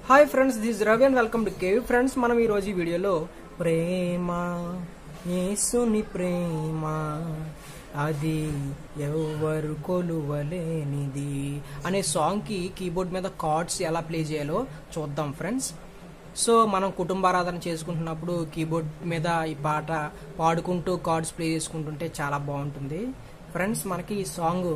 Hi friends this Ravi and welcome to cave friends మనం ఈ రోజు ఈ వీడియోలో ప్రేమ యేసుని ప్రేమ అది ఎవరు కొలువలేనిది అనే సాంగ్ కి కీబోర్డ్ మీద కార్డ్స్ ఎలా ప్లే చేయాలో చూద్దాం ఫ్రెండ్స్ సో మనం కుటుంబారాధన చేసుకుంటున్నప్పుడు కీబోర్డ్ మీద ఈ పాట పాడుకుంటూ కార్డ్స్ ప్లే చేసుకుంటుంటే చాలా బాగుంటుంది ఫ్రెండ్స్ మనకి ఈ సాంగ్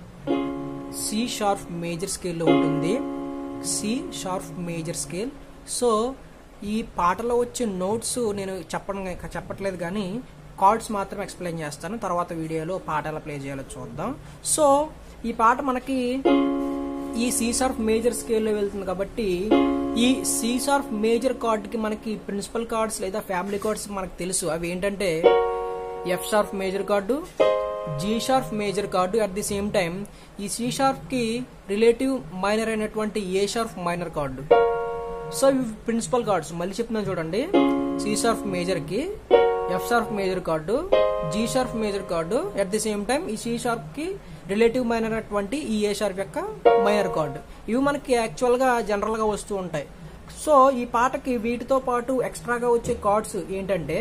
సి షార్ప్ మేజర్ స్కేల్లో ఉంటుంది C sharp major scale so ఈ పాటలో వచ్చే నోట్స్ నేను చెప్పడం చెప్పట్లేదు కానీ కార్డ్స్ మాత్రం ఎక్స్ప్లెయిన్ చేస్తాను తర్వాత వీడియోలో పాట ఎలా ప్లే చేయాలో చూద్దాం సో ఈ పాట మనకి ఈ సి షార్ప్ మేజర్ స్కేల్లో వెళ్తుంది కాబట్టి ఈ సి షార్ప్ మేజర్ కార్డ్కి మనకి ప్రిన్సిపల్ కార్డ్స్ లేదా ఫ్యామిలీ కార్డ్స్ మనకు తెలుసు అవి ఏంటంటే F sharp major chord G sharp major chord at the same time ఈ సి షార్ప్ కి రిలేటివ్ మైనర్ అయినటువంటి A sharp minor chord so ఇవి ప్రిన్సిపల్ కార్డ్స్ మళ్ళీ చెప్తున్నాను చూడండి సి షార్ప్ మేజర్ కి F sharp major chord G sharp major chord at the same time ఈ C sharp కి రిలేటివ్ మైనర్ అయినటువంటి ఈ ఏ షార్ప్ యొక్క మైనర్ కార్డు ఇవి మనకి యాక్చువల్ గా జనరల్ గా వస్తూ ఉంటాయి సో ఈ పాటకి వీటితో పాటు ఎక్స్ట్రాగా వచ్చే కార్డ్స్ ఏంటంటే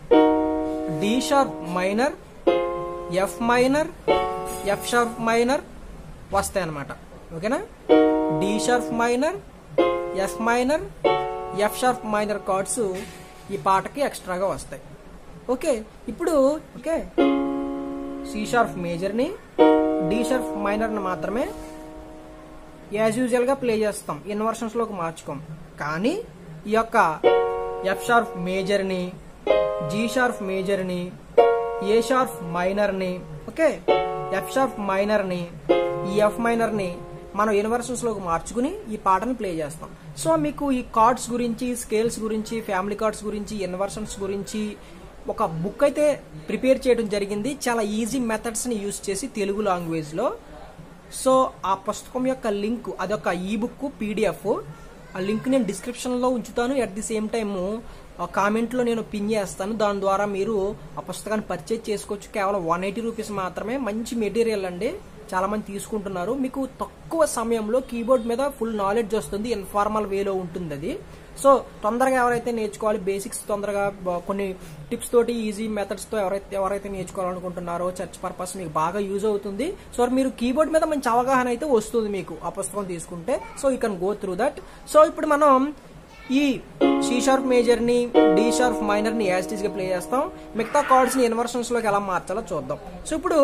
D sharp minor F minor F sharp minor వస్తాయి అన్నమాట ఓకేనా D sharp minor F minor F sharp minor chords ఈ పాటకి ఎక్స్ట్రాగా వస్తాయి ఓకే ఇప్పుడు ఓకే సి షార్ప్ మేజర్ని డి షార్ప్ మైనర్ని మాత్రమే యాజ్ యూజువల్గా ప్లే చేస్తాం ఇన్వర్షన్స్లోకి మార్చుకోం కానీ ఈ యొక్క ఎఫ్ షార్ప్ మేజర్ని జీ షార్ప్ మేజర్ని ఏ షార్ప్ మైనర్ని ఓకే ఎఫ్ షార్ప్ మైనర్ని ఈ ఎఫ్ మైనర్ని మనం ఇన్వర్షన్స్ లోకి మార్చుకుని ఈ పాటను ప్లే చేస్తాం సో మీకు ఈ కార్డ్స్ గురించి స్కేల్స్ గురించి ఫ్యామిలీ కార్డ్స్ గురించి ఇన్వర్షన్స్ గురించి ఒక బుక్ అయితే ప్రిపేర్ చేయడం జరిగింది చాలా ఈజీ మెథడ్స్ ని యూజ్ చేసి తెలుగు లాంగ్వేజ్ లో సో ఆ పుస్తకం యొక్క లింక్ అదొక ఈ బుక్ పీడిఎఫ్ ఆ లింక్ నేను డిస్క్రిప్షన్ లో ఉంచుతాను at the same time comment లో నేను పిన్ చేస్తాను దాని ద్వారా మీరు ఆ పుస్తకాన్ని పర్చేజ్ చేసుకోవచ్చు కేవలం వన్ ఎయిటీ రూపీస్ మాత్రమే మంచి మెటీరియల్ అండి చాలా మంది తీసుకుంటున్నారు మీకు తక్కువ సమయంలో కీబోర్డ్ మీద ఫుల్ నాలెడ్జ్ వస్తుంది ఇన్ఫార్మల్ వేలో ఉంటుంది అది సో తొందరగా ఎవరైతే నేర్చుకోవాలి బేసిక్స్ తొందరగా బ- కొన్ని టిప్స్ తోటి ఈజీ మెథడ్స్ తో ఎవరైతే ఎవరైతే నేర్చుకోవాలనుకుంటున్నారో చర్చ్ పర్పస్ మీకు బాగా యూజ్ అవుతుంది సో మీరు కీబోర్డ్ మీద మంచి అవగాహన అయితే వస్తుంది మీకు ఆ పుస్తకం తీసుకుంటే so you can go through that so ఇప్పుడు మనం ఈ సి షార్ప్ మేజర్ ని డి షార్ప్ మైనర్ ని యాజ్ గా ప్లే చేస్తాం మిగతా కార్డ్స్ ని ఇన్వర్షన్స్ లోకి ఎలా మార్చాలో చూద్దాం సో ఇప్పుడు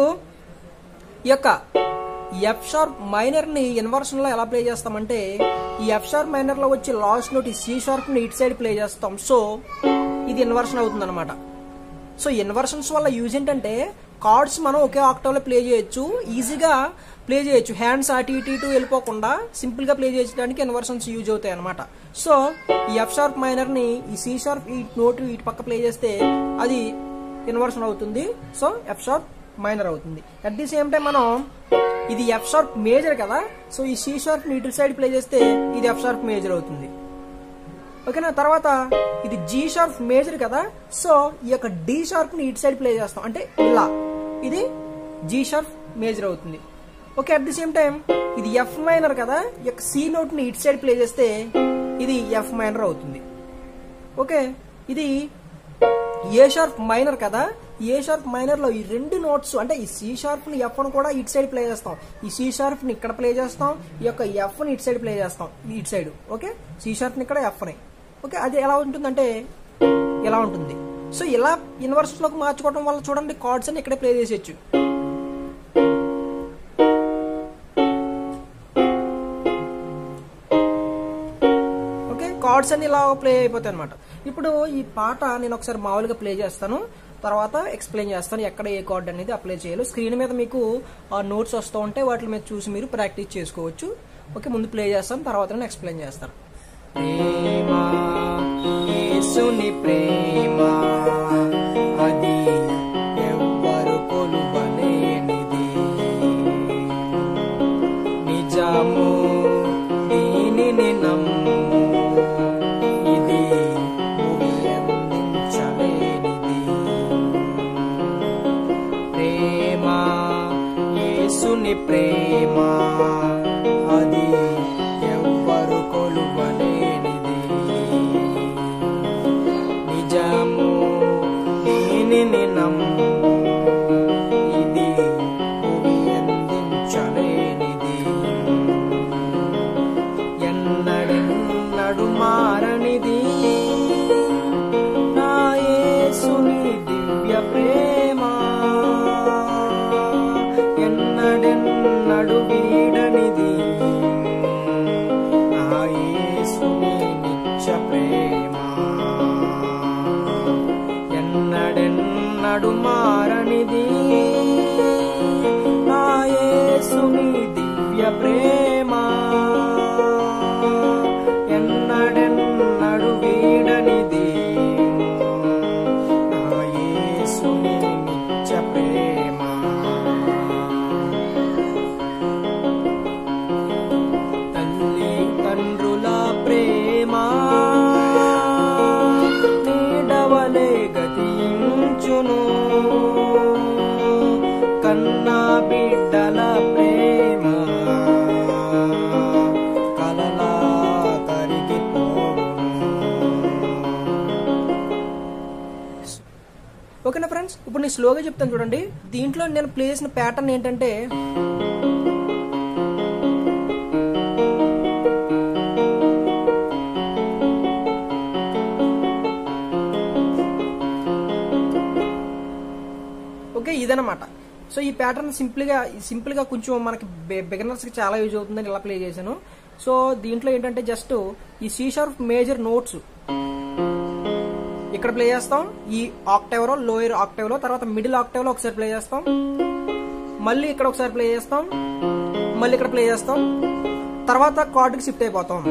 ఈ యొక్క ఎఫ్ షార్ప్ మైనర్ ని ఇన్వర్షన్ లో ఎలా ప్లే చేస్తామంటే ఈ ఎఫ్ షార్ప్ మైనర్ లో వచ్చే లాస్ట్ నోట్ ఈ సి షార్ప్ ని ఇటు సైడ్ ప్లే చేస్తాం సో ఇది ఇన్వర్షన్ అవుతుంది అనమాట సో ఇన్వర్షన్స్ వల్ల యూజ్ ఏంటంటే కార్డ్స్ మనం ఒకే ఆక్టవ్ లో ప్లే చేయొచ్చు ఈజీగా ప్లే చేయొచ్చు హ్యాండ్స్ అటు ఇటు ఇటు వెళ్ళిపోకుండా సింపుల్ గా ప్లే చేయడానికి ఇన్వర్షన్స్ యూజ్ అవుతాయి అనమాట సో ఈ ఎఫ్ షార్ప్ మైనర్ ని ఈ సి షార్ప్ ఈ నోట్ ఇటు పక్క ప్లే చేస్తే అది ఇన్వర్షన్ అవుతుంది సో ఎఫ్ షార్ప్ మైనర్ అవుతుంది అట్ ది సేమ్ టైం మనం ఇది ఎఫ్ షార్ప్ మేజర్ కదా సో ఈ సి షార్ప్ ని ఇటు సైడ్ ప్లే చేస్తే ఇది ఎఫ్ షార్ప్ మేజర్ అవుతుంది ఓకేనా తర్వాత ఇది జీ షార్ప్ మేజర్ కదా సో ఈ యొక్క డి షార్ప్ ని ఇటు సైడ్ ప్లే చేస్తాం అంటే ఇలా ఇది జీ షార్ప్ మేజర్ అవుతుంది okay at the same time ఇది ఎఫ్ మైనర్ కదా ఈ యొక్క సి నోట్ ని ఇటు సైడ్ ప్లే చేస్తే ఇది ఎఫ్ మైనర్ అవుతుంది ఓకే ఇది ఏ షార్ప్ మైనర్ కదా ఏ షార్ప్ మైనర్ లో ఈ రెండు నోట్స్ అంటే ఈ సి షార్ప్ ని ఎఫ్ ని కూడా ఇటు సైడ్ ప్లే చేస్తాం ఈ సి షార్ప్ ని ఇక్కడ ప్లే చేస్తాం ఈ యొక్క ఎఫ్ ని ఇటు సైడ్ ప్లే చేస్తాం ఇటు సైడ్ ఓకే సి షార్ప్ ని ఇక్కడ ఎఫ్ ని ఓకే అది ఎలా ఉంటుందంటే ఎలా ఉంటుంది సో ఇలా ఇన్వర్స్ లోకి మార్చుకోవడం వల్ల చూడండి కార్డ్స్ అని ఇక్కడే ప్లే చేసేయచ్చు ఓకే కార్డ్స్ అన్ని ఇలా ప్లే అయిపోతాయి అనమాట ఇప్పుడు ఈ పాట నేను ఒకసారి మామూలుగా ప్లే చేస్తాను తర్వాత ఎక్స్ప్లెయిన్ చేస్తాను ఎక్కడ ఏ కార్డ్ అనేది అప్లై చేయాలి స్క్రీన్ మీద మీకు ఆ నోట్స్ వస్తూ ఉంటే వాటి మీద చూసి మీరు ప్రాక్టీస్ చేసుకోవచ్చు ఓకే ముందు ప్లే చేస్తాను తర్వాత నేను ఎక్స్ప్లెయిన్ చేస్తాను ప్రేమ యేసుని ప్రేమ అది ఎవ్వరు కొలువలేనిది నిజము దీనిని నమ్ము ఇది ఊహించలేనిది ప్రేమ యేసుని ప్రేమ అది ఎవ్వరు కొలువలేనిది ఇప్పుడు నేను స్లోగా చెప్తాను చూడండి దీంట్లో నేను ప్లే చేసిన ప్యాటర్న్ ఏంటంటే ఓకే ఇదనమాట సో ఈ ప్యాటర్న్ సింపుల్గా సింపుల్గా కొంచెం మనకి బిగినర్స్కి చాలా యూజ్ అవుతుందని ఇలా ప్లే చేశాను సో దీంట్లో ఏంటంటే జస్ట్ ఈ సీ షార్ప్ మేజర్ నోట్స్ ఇక్కడ ప్లే చేస్తాం ఈ ఆక్టైవ్లో లోయర్ ఆక్టైవ్లో తర్వాత మిడిల్ ఆక్టైవ్లో ఒకసారి ప్లే చేస్తాం మళ్ళీ ఇక్కడ ఒకసారి ప్లే చేస్తాం మళ్ళీ ఇక్కడ ప్లే చేస్తాం తర్వాత కార్డుకి షిఫ్ట్ అయిపోతాం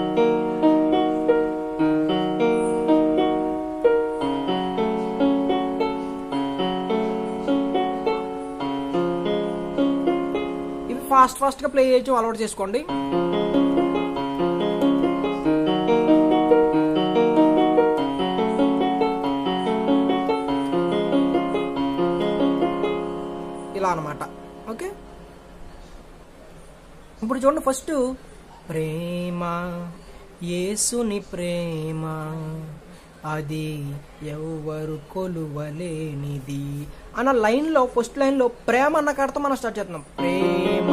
ఇవి ఫాస్ట్ ఫాస్ట్ గా ప్లే చేయొచ్చు అలవాటు చేసుకోండి ఇలా అనమాట ఓకే ఇప్పుడు చూడండి ఫస్ట్ ప్రేమ యేసుని ప్రేమ అది ఎవరు కొలువలేనిది అన్న లైన్ లో ఫస్ట్ లైన్ లో ప్రేమ అన్న కాడతో మనం స్టార్ట్ చేస్తున్నాం ప్రేమ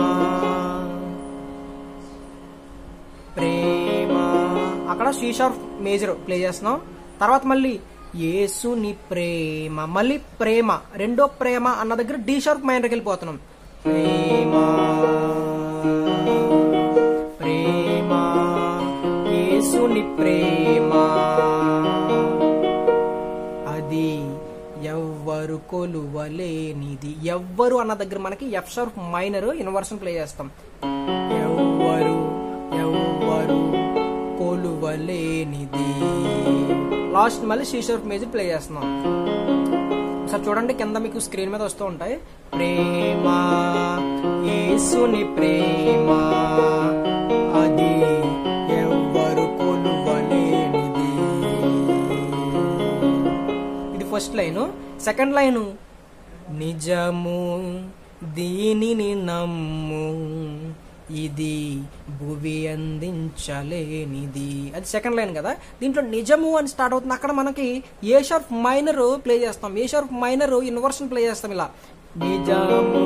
ప్రేమ అక్కడ శ్రీషార్ మేజర్ ప్లే చేస్తున్నాం తర్వాత మళ్ళీ యేసుని ప్రేమ మళ్ళీ ప్రేమ రెండో ప్రేమ అన్న దగ్గర డి షార్ప్ మైనర్కి వెళ్ళిపోతున్నాం ప్రేమ ప్రేమ యేసుని ప్రేమ అది ఎవ్వరు కొలువలేనిది ఎవ్వరు అన్న దగ్గర మనకి F sharp minor inversion play చేస్తాం ఎవ్వరు ఎవ్వరు కొలువలేనిది లాస్ట్ మళ్ళీ సి షార్ప్ మేజర్ ప్లే చేస్తున్నాం ఒకసారి చూడండి కింద మీకు స్క్రీన్ మీద వస్తూ ఉంటాయి ప్రేమ యేసుని ప్రేమ అది ఎవ్వరు కొలువలేనిది ఇది ఫస్ట్ లైన్ సెకండ్ లైన్ నిజము దీనిని నమ్ము ఇది భువి అందించలేనిది అది సెకండ్ లైన్ కదా దీంట్లో నిజము అని స్టార్ట్ అవుతుంది అక్కడ మనకి ఏ షార్ప్ మైనర్ ప్లే చేస్తాం A sharp minor inversion play చేస్తాం ఇలా నిజము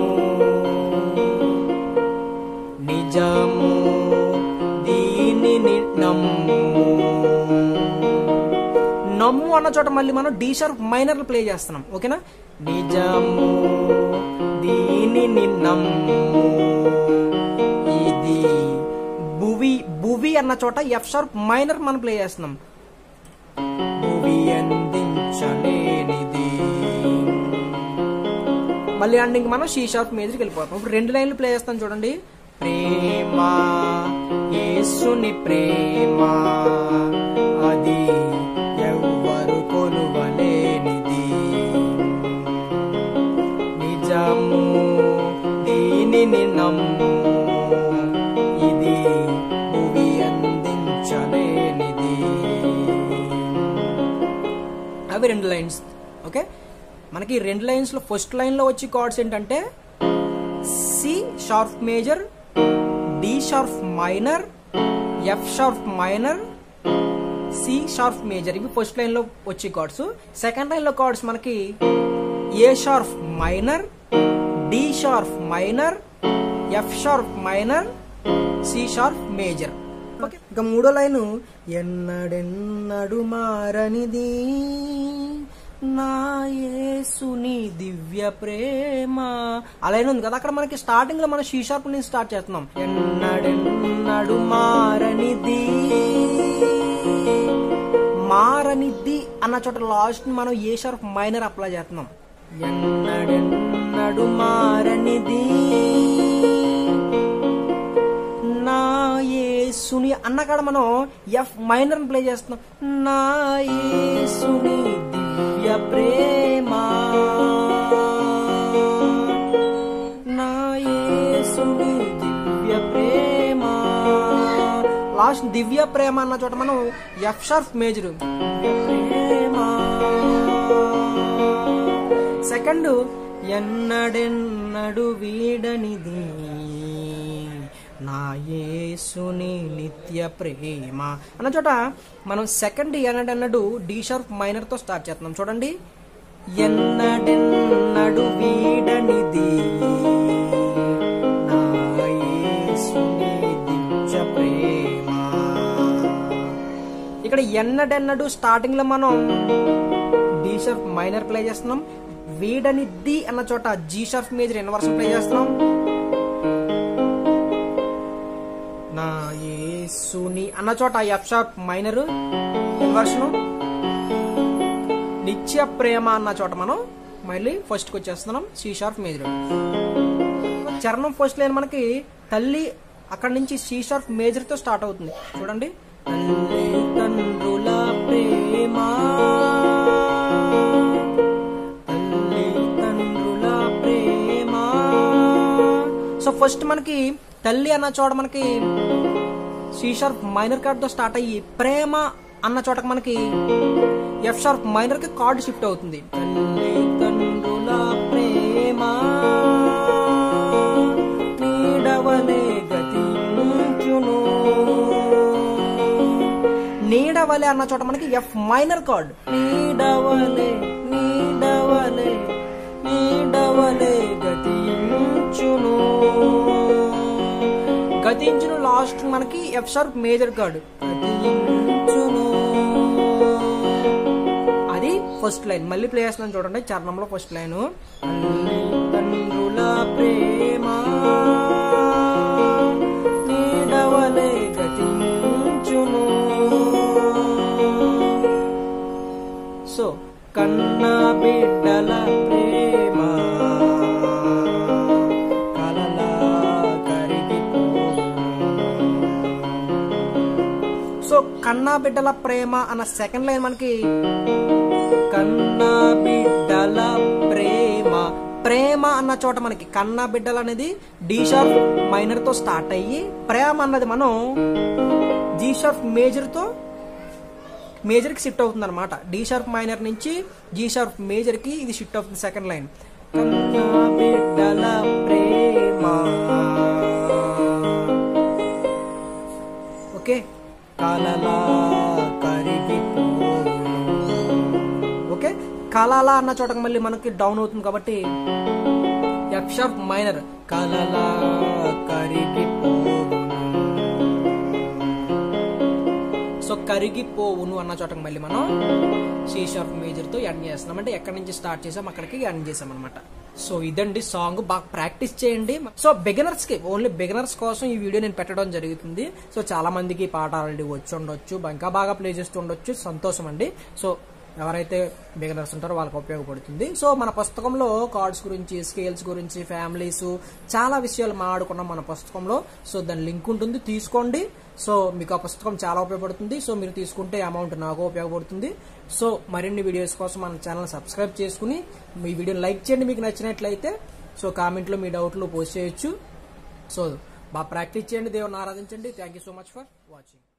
నిజము దీనిని నమ్ము నమ్ము అన్న చోట మళ్ళీ మనం డి షార్ప్ మైనర్ ప్లే చేస్తున్నాం ఓకేనా నిజము దీనిని నమ్ము ఇది భువి భువి అన్న చోట ఎఫ్ షార్ప్ మైనర్ మనం ప్లే చేస్తున్నాం భువి అందించలేనిది మళ్ళీ ఎండింగ్ మనం షీ షార్ప్ మేజర్కి వెళ్ళిపోతాం ఇప్పుడు రెండు లైన్లు ప్లే చేస్తాం చూడండి ప్రేమ యేసుని ప్రేమ అది ఎవ్వరు కొలువలేనిది నిజము దీనిని నమ్ము ఇది భువి అందించలేనిది అవి రెండు లైన్స్ ఓకే మనకి ఈ రెండు లైన్స్ లో ఫస్ట్ లైన్ లో వచ్చి కార్డ్స్ ఏంటంటే C sharp major D sharp minor F sharp minor C sharp major ఇవి ఫస్ట్ లైన్ లో వచ్చే కార్డ్స్ సెకండ్ లైన్ లో కార్డ్స్ మనకి A sharp minor D sharp minor F sharp minor C sharp major okay ఇక మూడో line ఎన్నడెన్నడు మారనిది నా యేసుని దివ్య ప్రేమ అలా ఉంది కదా అక్కడ మనకి స్టార్టింగ్ లో మనం షీ షార్ప్ నుంచి స్టార్ట్ చేస్తున్నాం ఎన్నడెన్నడు మారనిది మారనిది అన్న చోట లాస్ట్ మనం ఏ షార్ప్ మైనర్ అప్లై చేస్తున్నాం ఎన్నడెన్నడు మారనిది నా యేసుని అన్న కాడ మనం ఎఫ్ మైనర్ ప్లే చేస్తున్నాం నా యేసుని దివ్య ప్రేమ నా యేసుని దివ్య ప్రేమ లాస్ట్ దివ్య ప్రేమ అన్న చోట మనం ఎఫ్ షార్ప్ మేజర్ ప్రేమ సెకండ్ ఎన్నడెన్నడు వీడనిది నా యేసుని నిత్య ప్రేమ అన్న చోట మనం సెకండ్ ఎన్నడన్నడు డి షార్ప్ మైనర్ తో స్టార్ట్ చేస్తున్నాం చూడండి ఎన్నడెన్నడు వీడనిది నా యేసుని దివ్య ప్రేమ ఇక్కడ ఎన్నడెన్నడు స్టార్టింగ్ లో మనం డి షార్ప్ మైనర్ ప్లే చేస్తున్నాం వీడని ది అన్న చోట G sharp major inversion play చేస్తున్నాం నా యేసుని అన్న చోట ఎఫ్ షార్ప్ మైనర్ ఇన్వర్షన్ నిత్య ప్రేమ అన్న చోట మనం మళ్ళీ ఫస్ట్ కి వచ్చేస్తున్నాం సి షార్ప్ మేజర్ చరణం ఫస్ట్ లైన్ మనకి తల్లి అక్కడి నుంచి సి షార్ప్ మేజర్ తో స్టార్ట్ అవుతుంది చూడండి తల్లి తండ్రుల ప్రేమ తల్లి తండ్రుల ప్రేమ సో ఫస్ట్ మనకి తల్లి అన్న చోట మనకి సి షార్ప్ మైనర్ కార్డ్ తో స్టార్ట్ అయ్యి ప్రేమ అన్న చోటకి మనకి ఎఫ్ షార్ప్ మైనర్ కి కార్డ్ షిఫ్ట్ అవుతుంది తల్లి తండ్రుల ప్రేమ నీడవలే గతించును నీడవలే అన్న చోట మనకి ఎఫ్ మైనర్ కార్డ్ నీడవలే నీడవలే నీడవలే గతించును గతించును లాస్ట్ మనకి ఎఫ్ షార్ప్ మేజర్ కార్డ్ గతించును అది ఫస్ట్ లైన్ మళ్ళీ ప్లే చేస్తున్నాను చూడండి చరణంలో ఫస్ట్ లైన్ తండ్రుల ప్రేమ నీడవలే గతించును సో కన్న బిడ్డల ప్రేమ కలలా కరిగిపోవును. సో కన్నా బిడ్డల ప్రేమ అన్న సెకండ్ లైన్ మనకి కన్నా బిడ్డల ప్రేమ ప్రేమ అన్న చోట మనకి కన్నా బిడ్డలు అనేది డి షార్ప్ మైనర్ తో స్టార్ట్ అయ్యి ప్రేమ అన్నది మనం జీ షార్ప్ మేజర్ తో మేజర్ కి షిఫ్ట్ అవుతుంది అనమాట డి షార్ప్ మైనర్ నుంచి జీ షార్ప్ మేజర్ కి ఇది షిఫ్ట్ అవుతుంది సెకండ్ లైన్ కన్నా బిడ్డల ప్రేమ ఓకే కలలా కరిగిపోవును ఓకే కలలా అన్న చోటకి మళ్ళీ మనకి డౌన్ అవుతుంది కాబట్టి ఎఫ్ షార్ప్ మైనర్ కలలా కరిగిపోవును సో కరిగిపోవును అన్న చోటకి మళ్ళీ మనం సి షార్ప్ మేజర్ తో ఎండ్ చేస్తున్నాం అంటే ఎక్కడి నుంచి స్టార్ట్ చేసాం అక్కడికి ఎండ్ చేసాం అనమాట సో ఇదండి సాంగ్ బాగా ప్రాక్టీస్ చేయండి సో బిగినర్స్ కి ఓన్లీ బిగినర్స్ కోసం ఈ వీడియో నేను పెట్టడం జరుగుతుంది సో చాలా మందికి ఈ పాట ఆల్రెడీ వచ్చి ఉండొచ్చు ఇంకా బాగా ప్లే చేస్తూ ఉండొచ్చు సంతోషం అండి సో ఎవరైతే బిగినర్స్ ఉంటారో వాళ్ళకి ఉపయోగపడుతుంది సో మన పుస్తకంలో కార్డ్స్ గురించి స్కేల్స్ గురించి ఫ్యామిలీస్ చాలా విషయాలు మాట్లాడుకున్నాం మన పుస్తకంలో సో దాని లింక్ ఉంటుంది తీసుకోండి సో మీకు ఆ పుస్తకం చాలా ఉపయోగపడుతుంది సో మీరు తీసుకుంటే అమౌంట్ నాకు ఉపయోగపడుతుంది సో మరిన్ని వీడియోస్ కోసం మన ఛానల్ సబ్స్క్రైబ్ చేసుకుని మీ వీడియోని లైక్ చేయండి మీకు నచ్చినట్లయితే సో కామెంట్లో మీ డౌట్లు పోస్ట్ చేయొచ్చు సో బాగా ప్రాక్టీస్ చేయండి దేవుని ఆరాధించండి thank you so much for watching